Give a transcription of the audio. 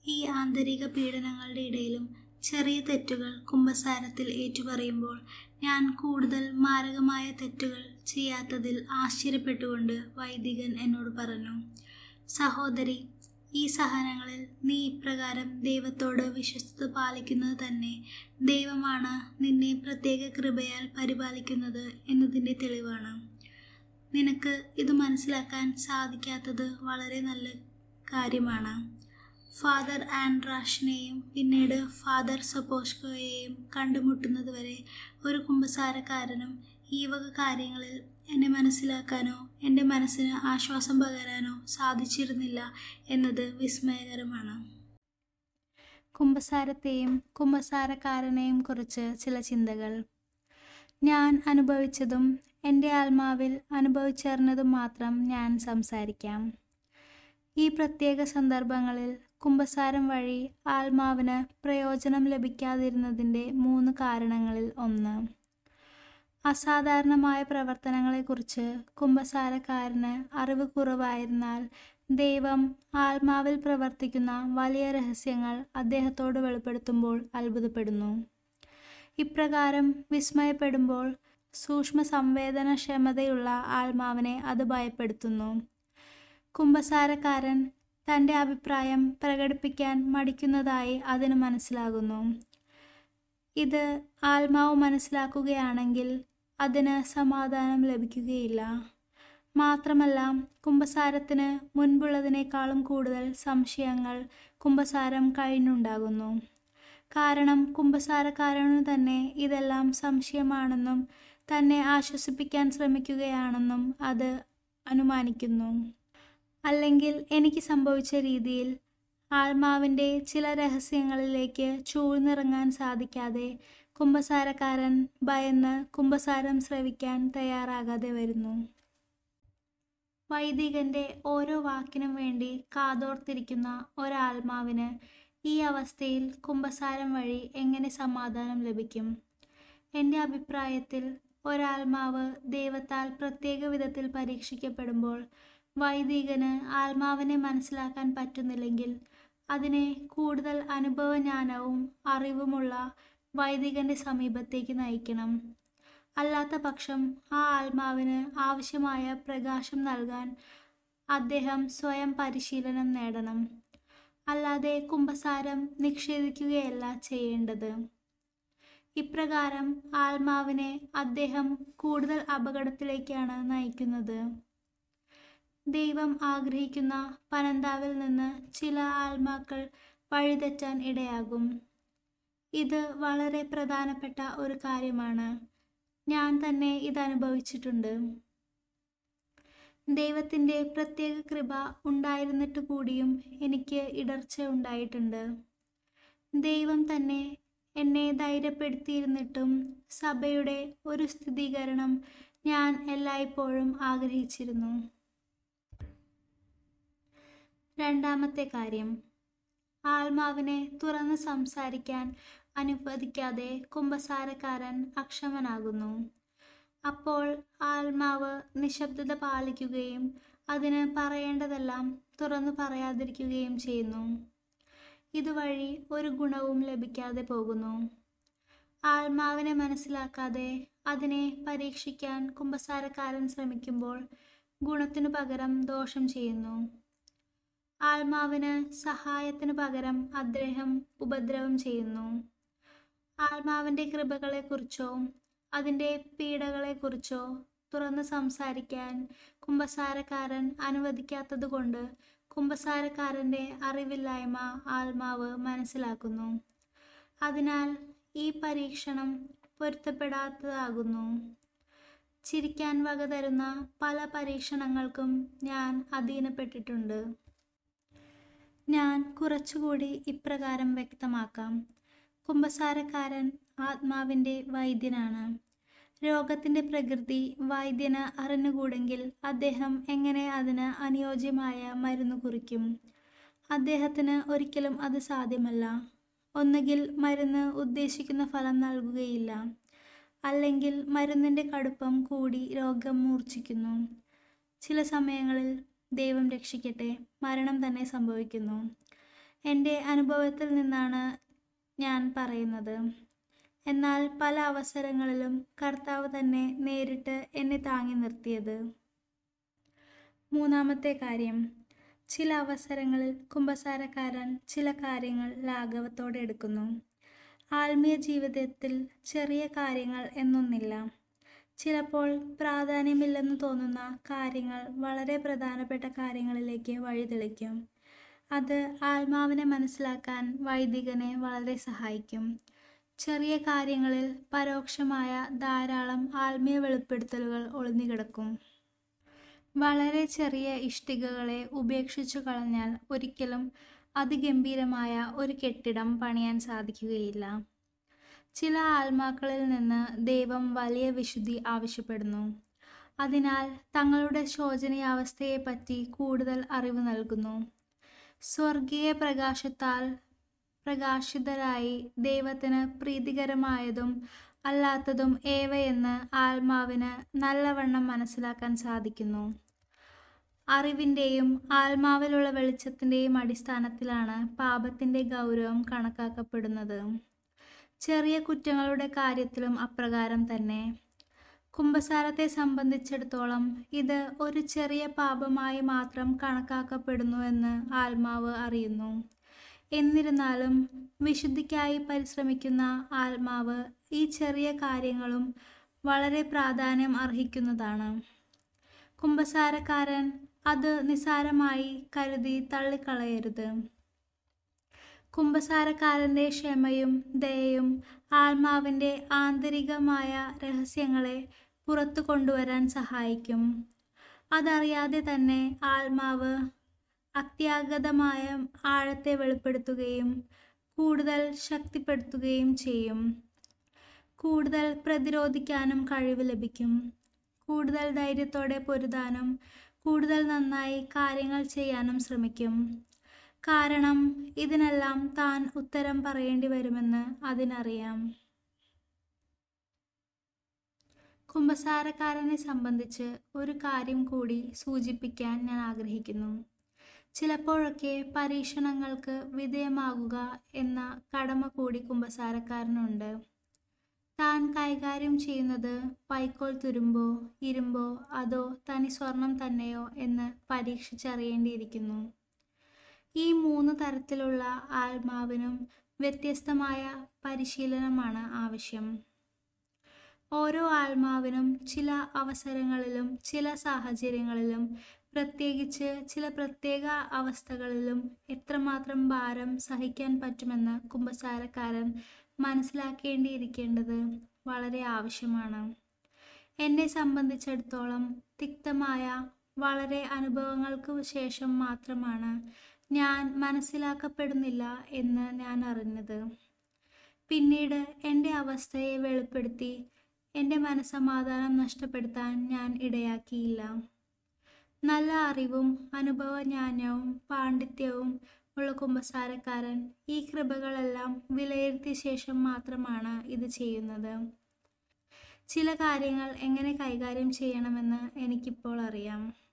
ഈ ആന്തരിക പീഡനങ്ങളുടെ ഇടയിലും ചെറിയ തെറ്റുകൾ കുമ്പസാരത്തിൽ ഏറ്റുപറയുമ്പോൾ ഞാൻ കൂടുതൽ മാരകമായ തെറ്റുകൾ ചെയ്യാത്തതിൽ ആശ്ചര്യപ്പെട്ടുകൊണ്ട് വൈദികൻ എന്നോട് പറഞ്ഞു സഹോദരി ഈ സഹനങ്ങളിൽ നീ ഇപ്രകാരം ദൈവത്തോട് വിശ്വസ്തത പാലിക്കുന്നത് തന്നെ ദൈവമാണ് നിന്നെ പ്രത്യേക കൃപയാൽ പരിപാലിക്കുന്നത് എന്നതിൻ്റെ തെളിവാണ് നിനക്ക് ഇത് മനസ്സിലാക്കാൻ സാധിക്കാത്തത് വളരെ നല്ല കാര്യമാണ് ഫാദർ ആൻഡ്രാഷിനെയും പിന്നീട് ഫാദർ സപ്പോഷ്കോയെയും കണ്ടുമുട്ടുന്നതുവരെ ഒരു കുമ്പസാരക്കാരനും ഈ വക കാര്യങ്ങളിൽ എന്നെ മനസ്സിലാക്കാനോ എൻ്റെ മനസ്സിന് ആശ്വാസം പകരാനോ സാധിച്ചിരുന്നില്ല എന്നത് വിസ്മയകരമാണ് കുമ്പസാരത്തെയും കുമ്പസാരക്കാരനെയും കുറിച്ച് ചില ചിന്തകൾ ഞാൻ അനുഭവിച്ചതും എൻ്റെ ആത്മാവിൽ അനുഭവിച്ചറിഞ്ഞതും മാത്രം ഞാൻ സംസാരിക്കാം ഈ പ്രത്യേക സന്ദർഭങ്ങളിൽ കുമ്പസാരം വഴി ആത്മാവിന് പ്രയോജനം ലഭിക്കാതിരുന്നതിൻ്റെ മൂന്ന് കാരണങ്ങളിൽ ഒന്ന് അസാധാരണമായ പ്രവർത്തനങ്ങളെക്കുറിച്ച് കുമ്പസാരക്കാരന് അറിവ് കുറവായിരുന്നാൽ ദൈവം ആത്മാവിൽ പ്രവർത്തിക്കുന്ന വലിയ രഹസ്യങ്ങൾ അദ്ദേഹത്തോട് വെളിപ്പെടുത്തുമ്പോൾ അത്ഭുതപ്പെടുന്നു ഇപ്രകാരം വിസ്മയപ്പെടുമ്പോൾ സൂക്ഷ്മ സംവേദനക്ഷമതയുള്ള ആത്മാവിനെ അത് ഭയപ്പെടുത്തുന്നു കുമ്പസാരക്കാരൻ തൻ്റെ അഭിപ്രായം പ്രകടിപ്പിക്കാൻ മടിക്കുന്നതായി അതിന് മനസ്സിലാകുന്നു ഇത് ആത്മാവ് മനസ്സിലാക്കുകയാണെങ്കിൽ അതിന് സമാധാനം ലഭിക്കുകയില്ല മാത്രമല്ല കുമ്പസാരത്തിന് മുൻപുള്ളതിനേക്കാളും കൂടുതൽ സംശയങ്ങൾ കുമ്പസാരം കഴിഞ്ഞുണ്ടാകുന്നു കാരണം കുമ്പസാരക്കാരനു തന്നെ ഇതെല്ലാം സംശയമാണെന്നും തന്നെ ആശ്വസിപ്പിക്കാൻ ശ്രമിക്കുകയാണെന്നും അത് അനുമാനിക്കുന്നു അല്ലെങ്കിൽ എനിക്ക് സംഭവിച്ച രീതിയിൽ ആത്മാവിൻ്റെ ചില രഹസ്യങ്ങളിലേക്ക് ചൂഴ്ന്നിറങ്ങാൻ സാധിക്കാതെ കുമ്പസാരക്കാരൻ ഭയന്ന് കുമ്പസാരം ശ്രവിക്കാൻ തയ്യാറാകാതെ വരുന്നു വൈദികന്റെ ഓരോ വാക്കിനും വേണ്ടി കാതോർത്തിരിക്കുന്ന ഒരാത്മാവിന് ഈ അവസ്ഥയിൽ കുമ്പസാരം വഴി എങ്ങനെ സമാധാനം ലഭിക്കും എൻ്റെ അഭിപ്രായത്തിൽ ഒരാത്മാവ് ദൈവത്താൽ പ്രത്യേക വിധത്തിൽ പരീക്ഷിക്കപ്പെടുമ്പോൾ വൈദികന് ആത്മാവിനെ മനസ്സിലാക്കാൻ പറ്റുന്നില്ലെങ്കിൽ അതിനെ കൂടുതൽ അനുഭവജ്ഞാനവും അറിവുമുള്ള വൈദികന്റെ സമീപത്തേക്ക് നയിക്കണം അല്ലാത്ത പക്ഷം ആ ആത്മാവിന് ആവശ്യമായ പ്രകാശം നൽകാൻ അദ്ദേഹം സ്വയം പരിശീലനം നേടണം അല്ലാതെ കുമ്പസാരം നിഷേധിക്കുകയല്ല ചെയ്യേണ്ടത് ഇപ്രകാരം ആത്മാവിനെ അദ്ദേഹം കൂടുതൽ അപകടത്തിലേക്കാണ് നയിക്കുന്നത് ദൈവം ആഗ്രഹിക്കുന്ന പനന്താവിൽ നിന്ന് ചില ആത്മാക്കൾ വഴിതെറ്റാൻ ഇടയാകും ഇത് വളരെ പ്രധാനപ്പെട്ട ഒരു കാര്യമാണ് ഞാൻ തന്നെ ഇത് അനുഭവിച്ചിട്ടുണ്ട് ദൈവത്തിൻ്റെ പ്രത്യേക കൃപ ഉണ്ടായിരുന്നിട്ട് കൂടിയും എനിക്ക് ഇടർച്ച ഉണ്ടായിട്ടുണ്ട് ദൈവം തന്നെ എന്നെ ധൈര്യപ്പെടുത്തിയിരുന്നിട്ടും സഭയുടെ ഒരു സ്ഥിരീകരണം ഞാൻ എല്ലായ്പ്പോഴും ആഗ്രഹിച്ചിരുന്നു രണ്ടാമത്തെ കാര്യം ആത്മാവിനെ തുറന്ന് സംസാരിക്കാൻ അനുവദിക്കാതെ കുമ്പസാരക്കാരൻ അക്ഷമനാകുന്നു അപ്പോൾ ആത്മാവ് നിശബ്ദത പാലിക്കുകയും അതിന് പറയേണ്ടതെല്ലാം തുറന്നു പറയാതിരിക്കുകയും ചെയ്യുന്നു ഇതുവഴി ഒരു ഗുണവും ലഭിക്കാതെ പോകുന്നു ആത്മാവിനെ മനസ്സിലാക്കാതെ അതിനെ പരീക്ഷിക്കാൻ കുമ്പസാരക്കാരൻ ശ്രമിക്കുമ്പോൾ ഗുണത്തിനു പകരം ദോഷം ചെയ്യുന്നു ആത്മാവിന് സഹായത്തിനു പകരം അദ്ദേഹം ഉപദ്രവം ചെയ്യുന്നു ആത്മാവിൻ്റെ കൃപകളെക്കുറിച്ചോ അതിൻ്റെ പീഡകളെക്കുറിച്ചോ തുറന്ന് സംസാരിക്കാൻ കുമ്പസാരക്കാരൻ അനുവദിക്കാത്തതുകൊണ്ട് കുമ്പസാരക്കാരൻ്റെ അറിവില്ലായ്മ ആത്മാവ് മനസ്സിലാക്കുന്നു അതിനാൽ ഈ പരീക്ഷണം പൊരുത്തപ്പെടാത്തതാകുന്നു ചിരിക്കാൻ വക തരുന്ന പല പരീക്ഷണങ്ങൾക്കും ഞാൻ അധീനപ്പെട്ടിട്ടുണ്ട് ഞാൻ കുറച്ചുകൂടി ഇപ്രകാരം വ്യക്തമാക്കാം കുമ്പസാരക്കാരൻ ആത്മാവിൻ്റെ വൈദ്യനാണ് രോഗത്തിൻ്റെ പ്രകൃതി വൈദ്യന് അറിഞ്ഞുകൂടെങ്കിൽ അദ്ദേഹം എങ്ങനെ അതിന് അനുയോജ്യമായ മരുന്ന് കുറിക്കും അദ്ദേഹത്തിന് ഒരിക്കലും അത് സാധ്യമല്ല ഒന്നുകിൽ മരുന്ന് ഉദ്ദേശിക്കുന്ന ഫലം നൽകുകയില്ല അല്ലെങ്കിൽ മരുന്നിൻ്റെ കടുപ്പം കൂടി രോഗം മൂർച്ഛിക്കുന്നു ചില സമയങ്ങളിൽ ദൈവം രക്ഷിക്കട്ടെ മരണം തന്നെ സംഭവിക്കുന്നു എൻ്റെ അനുഭവത്തിൽ നിന്നാണ് ഞാൻ പറയുന്നത് എന്നാൽ പല അവസരങ്ങളിലും കർത്താവ് തന്നെ നേരിട്ട് എന്നെ താങ്ങി നിർത്തിയത് മൂന്നാമത്തെ കാര്യം ചില അവസരങ്ങളിൽ കുമ്പസാരക്കാരൻ ചില കാര്യങ്ങൾ ലാഘവത്തോടെ എടുക്കുന്നു ആത്മീയ ജീവിതത്തിൽ ചെറിയ കാര്യങ്ങൾ എന്നൊന്നില്ല ചിലപ്പോൾ പ്രാധാന്യമില്ലെന്ന് തോന്നുന്ന കാര്യങ്ങൾ വളരെ പ്രധാനപ്പെട്ട കാര്യങ്ങളിലേക്ക് വഴിതെളിക്കും അത് ആത്മാവിനെ മനസ്സിലാക്കാൻ വൈദികനെ വളരെ സഹായിക്കും ചെറിയ കാര്യങ്ങളിൽ പരോക്ഷമായ ധാരാളം ആത്മീയ വെളിപ്പെടുത്തലുകൾ ഒളിഞ്ഞുകിടക്കും വളരെ ചെറിയ ഇഷ്ടികകളെ ഉപേക്ഷിച്ചു കളഞ്ഞാൽ ഒരിക്കലും അതിഗംഭീരമായ ഒരു കെട്ടിടം പണിയാൻ സാധിക്കുകയില്ല ചില ആത്മാക്കളിൽ നിന്ന് ദൈവം വലിയ വിശുദ്ധി ആവശ്യപ്പെടുന്നു അതിനാൽ തങ്ങളുടെ ശോചനീയാവസ്ഥയെപ്പറ്റി കൂടുതൽ അറിവ് നൽകുന്നു സ്വർഗീയ പ്രകാശത്താൽ പ്രകാശിതരായി ദൈവത്തിന് പ്രീതികരമായതും അല്ലാത്തതും ഏവയെന്ന് ആത്മാവിന് നല്ലവണ്ണം മനസ്സിലാക്കാൻ സാധിക്കുന്നു അറിവിൻ്റെയും ആത്മാവിലുള്ള വെളിച്ചത്തിൻ്റെയും അടിസ്ഥാനത്തിലാണ് പാപത്തിൻ്റെ ഗൗരവം കണക്കാക്കപ്പെടുന്നത് ചെറിയ കുറ്റങ്ങളുടെ കാര്യത്തിലും അപ്രകാരം തന്നെ കുംഭസാരത്തെ സംബന്ധിച്ചിടത്തോളം ഇത് ഒരു ചെറിയ പാപമായി മാത്രം കണക്കാക്കപ്പെടുന്നുവെന്ന് ആത്മാവ് അറിയുന്നു എന്നിരുന്നാലും വിശുദ്ധിക്കായി പരിശ്രമിക്കുന്ന ആത്മാവ് ഈ ചെറിയ കാര്യങ്ങളും വളരെ പ്രാധാന്യം അർഹിക്കുന്നതാണ് കുംഭസാരക്കാരൻ അത് നിസാരമായി കരുതി തള്ളിക്കളയരുത് കുംഭസാരക്കാരൻ്റെ ക്ഷമയും ദയയും ആത്മാവിൻ്റെ ആന്തരികമായ രഹസ്യങ്ങളെ പുറത്തു കൊണ്ടുവരാൻ സഹായിക്കും അതറിയാതെ തന്നെ ആത്മാവ് അത്യാഗതമായ ആഴത്തെ വെളിപ്പെടുത്തുകയും കൂടുതൽ ശക്തിപ്പെടുത്തുകയും ചെയ്യും കൂടുതൽ പ്രതിരോധിക്കാനും കഴിവ് ലഭിക്കും കൂടുതൽ ധൈര്യത്തോടെ പൊരുതാനും കൂടുതൽ നന്നായി കാര്യങ്ങൾ ചെയ്യാനും ശ്രമിക്കും കാരണം ഇതിനെല്ലാം താൻ ഉത്തരം പറയേണ്ടി വരുമെന്ന് അതിനറിയാം കുമ്പസാരക്കാരനെ സംബന്ധിച്ച് ഒരു കാര്യം കൂടി സൂചിപ്പിക്കാൻ ഞാൻ ആഗ്രഹിക്കുന്നു ചിലപ്പോഴൊക്കെ പരീക്ഷണങ്ങൾക്ക് വിധേയമാകുക എന്ന കടമ കൂടി കുമ്പസാരക്കാരനുണ്ട് താൻ കൈകാര്യം ചെയ്യുന്നത് പൈക്കോൽ തുരുമ്പോ ഇരുമ്പോ അതോ തനി സ്വർണം തന്നെയോ എന്ന് പരീക്ഷിച്ചറിയേണ്ടിയിരിക്കുന്നു ഈ മൂന്ന് തരത്തിലുള്ള ആത്മാവിനും വ്യത്യസ്തമായ പരിശീലനമാണ് ആവശ്യം ഓരോ ആത്മാവിനും ചില അവസരങ്ങളിലും ചില സാഹചര്യങ്ങളിലും പ്രത്യേകിച്ച് ചില പ്രത്യേക അവസ്ഥകളിലും എത്രമാത്രം ഭാരം സഹിക്കാൻ പറ്റുമെന്ന് കുമ്പസാരക്കാരൻ മനസ്സിലാക്കേണ്ടിയിരിക്കേണ്ടത് വളരെ ആവശ്യമാണ് എന്നെ സംബന്ധിച്ചിടത്തോളം തിക്തമായ വളരെ അനുഭവങ്ങൾക്ക് ശേഷം മാത്രമാണ് ഞാൻ മനസ്സിലാക്കപ്പെടുന്നില്ല എന്ന് ഞാൻ അറിഞ്ഞത് പിന്നീട് എൻ്റെ അവസ്ഥയെ വെളിപ്പെടുത്തി എൻ്റെ മനസമാധാനം നഷ്ടപ്പെടുത്താൻ ഞാൻ ഇടയാക്കിയില്ല നല്ല അറിവും അനുഭവജ്ഞാനവും പാണ്ഡിത്യവും ഉള്ള കുമ്പസാരക്കാരൻ ഈ കൃപകളെല്ലാം വിലയിരുത്തിയ ശേഷം മാത്രമാണ് ഇത് ചെയ്യുന്നത് ചില കാര്യങ്ങൾ എങ്ങനെ കൈകാര്യം ചെയ്യണമെന്ന് എനിക്കിപ്പോൾ അറിയാം